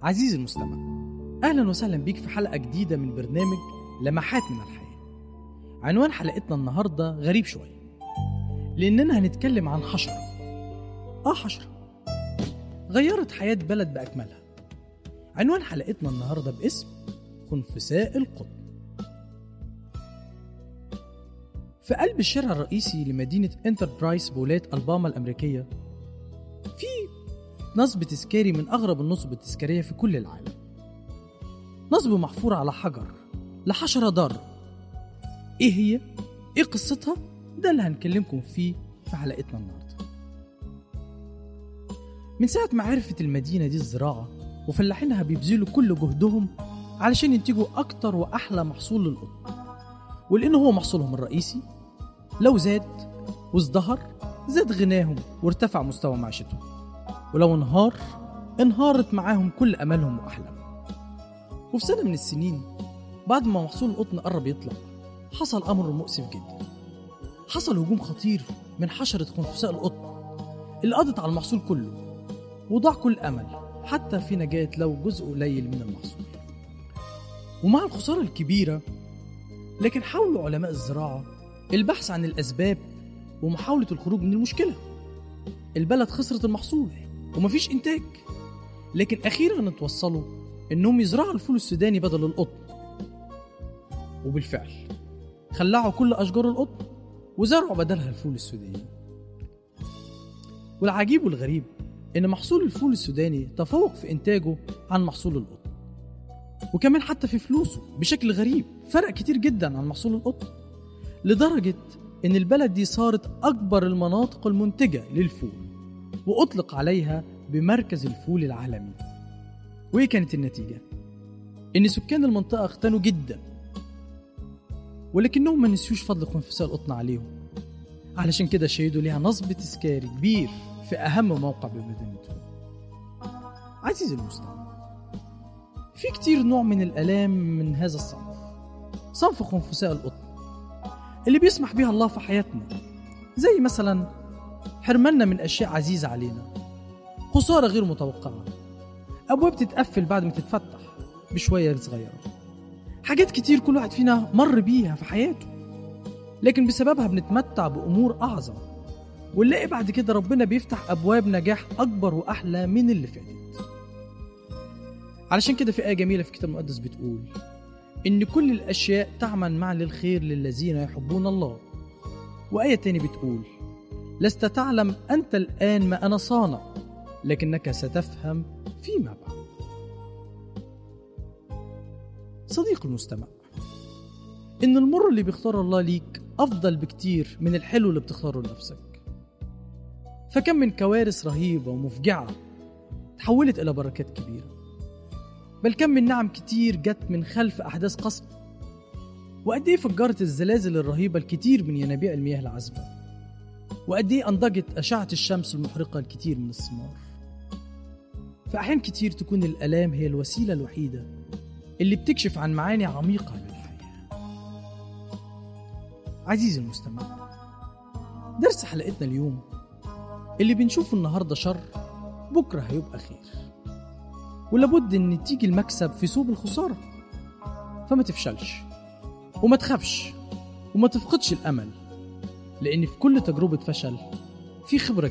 عزيزي المستمع أهلا وسهلا بيك في حلقة جديدة من برنامج لمحات من الحياة عنوان حلقتنا النهاردة غريب شوية لأننا هنتكلم عن حشرة آه حشرة غيرت حياة بلد بأكملها عنوان حلقتنا النهاردة باسم خنفساء القطن في قلب الشارع الرئيسي لمدينة انتربرايز بولات ألباما الأمريكية في نصب تذكاري من أغرب النصب التذكارية في كل العالم نصب محفور على حجر لحشرة ضارة إيه هي؟ إيه قصتها؟ ده اللي هنكلمكم فيه في حلقتنا النهاردة من ساعة ما عرفت المدينة دي الزراعة وفلاحينها بيبذلوا كل جهدهم علشان ينتجوا أكتر وأحلى محصول للقطن ولأنه هو محصولهم الرئيسي لو زاد وازدهر زاد غناهم وارتفع مستوى معيشتهم ولو انهار انهارت معاهم كل أملهم وأحلامهم وفي سنة من السنين بعد ما محصول القطن قرب يطلع حصل أمر مؤسف جدا حصل هجوم خطير من حشرة خنفساء القطن اللي قضت على المحصول كله وضاع كل أمل حتى في نجاة لو جزء قليل من المحصول ومع الخسارة الكبيرة لكن حاولوا علماء الزراعة البحث عن الأسباب ومحاولة الخروج من المشكلة البلد خسرت المحصول ومفيش إنتاج لكن أخيرا اتوصلوا إنهم يزرعوا الفول السوداني بدل القطن وبالفعل خلعوا كل أشجار القطن وزرعوا بدلها الفول السوداني والعجيب والغريب إن محصول الفول السوداني تفوق في إنتاجه عن محصول القطن وكمان حتى في فلوسه بشكل غريب فرق كتير جدا عن محصول القطن لدرجة إن البلد دي صارت أكبر المناطق المنتجة للفول وأطلق عليها بمركز الفول العالمي وإيه كانت النتيجة؟ إن سكان المنطقة اغتنوا جدا ولكنهم ما نسيوش فضل خنفساء القطن عليهم علشان كده شهدوا ليها نصب تذكاري كبير في أهم موقع بمدينتهم عزيزي المستمع في كتير نوع من الآلام من هذا الصنف صنف خنفساء القطن اللي بيسمح بيها الله في حياتنا زي مثلا حرماننا من أشياء عزيزة علينا خسارة غير متوقعة أبواب تتقفل بعد ما تتفتح بشوية صغيرة حاجات كتير كل واحد فينا مر بيها في حياته لكن بسببها بنتمتع بأمور أعظم ونلاقي بعد كده ربنا بيفتح أبواب نجاح أكبر وأحلى من اللي فاتت علشان كده في آية جميلة في الكتاب المقدس بتقول إن كل الأشياء تعمل معا للخير للذين يحبون الله وآية تاني بتقول لست تعلم أنت الآن ما أنا صانع لكنك ستفهم فيما بعد صديق المستمع إن المر اللي بيختار الله ليك أفضل بكتير من الحلو اللي بتختاره لنفسك فكم من كوارث رهيبة ومفجعة تحولت إلى بركات كبيرة بل كم من نعم كتير جت من خلف أحداث قصف وقد إيه فجرت الزلازل الرهيبة الكتير من ينابيع المياه العذبة وقد إيه أنضجت أشعة الشمس المحرقة الكتير من الثمار في أحيان كتير تكون الآلام هي الوسيلة الوحيدة اللي بتكشف عن معاني عميقة للحياة عزيزي المستمع درس حلقتنا اليوم اللي بنشوفه النهاردة شر بكرة هيبقى خير ولابد ان تيجي المكسب في سوق الخسارة فما تفشلش وما تخافش وما تفقدش الأمل لأن في كل تجربة فشل في خبرة